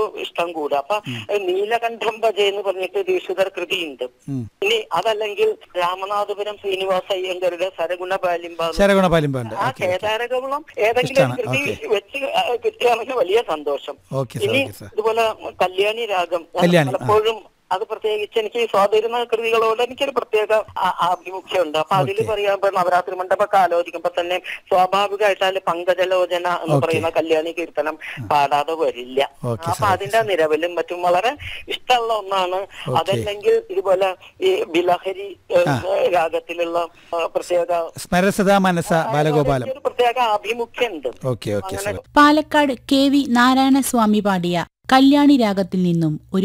ഇഷ്ടം കൂടുക അപ്പൊ നീലകണ്ഠം ഭജ എന്ന് പറഞ്ഞിട്ട് ഒരു ഈശ്വര കൃതിയുണ്ട് ഉം. ഇനി അതല്ലെങ്കിൽ രാമനാഥപുരം ശ്രീനിവാസ അയ്യങ്കരുടെ സരഗുണ ബാലിംബ ശരഗുണ പാലിമ്പുണ്ട് ആ ഓക്കെ കേദാരകവളം ഏതെങ്കിലും ഒരു ഇഷ്ടാണ്. കൃതി ഓക്കെ. വെച്ച് കിട്ടുകയാണെങ്കിൽ വലിയ സന്തോഷം ഓക്കെ സാർ ഇനി ഓക്കെ സാർ ഇതുപോലെ കല്യാണി രാഗം ഞാൻ കല്യാണി, ആ. പലപ്പോഴും അത് പ്രത്യേകിച്ച് എനിക്ക് ഈ സ്വാതിരുന്ന കൃതികളോട് എനിക്കൊരു പ്രത്യേക ആ- ആഭിമുഖ്യമുണ്ട് അപ്പൊ അതിൽ ഓക്കെ. പറയാൻ ഇപ്പൊ നവരാത്രി മണ്ഡപമൊക്കെ ആലോചിക്കുമ്പോ തന്നെ സ്വാഭാവികമായിട്ട് അതിൽ പങ്കജലോചന എന്ന് ഓക്കെ. പറയുന്ന കല്യാണി കീർത്തനം പാടാതെ വരില്ല ഓക്കെ അപ്പൊ സാർ, അതിന്റെ നിലവിലും മറ്റും വളരെ ഇഷ്ടമുള്ള ഒന്നാണ് അതല്ലെങ്കിൽ ഇതുപോലെ ഈ ബിലഹരി ഏഹ്, രാഗത്തിലുള്ള ആ, പ്രത്യേക സ്മരസത മനസ ബാലഗോപാലം ഒരു പ്രത്യേക ആഭിമുഖ്യമുണ്ട് ഓക്കെ ഓക്കെ സാർ അങ്ങനെ പാലക്കാട് കെ വി നാരായണസ്വാമി പാടിയ കല്യാണി രാഗത്തിൽ നിന്നും ഒരു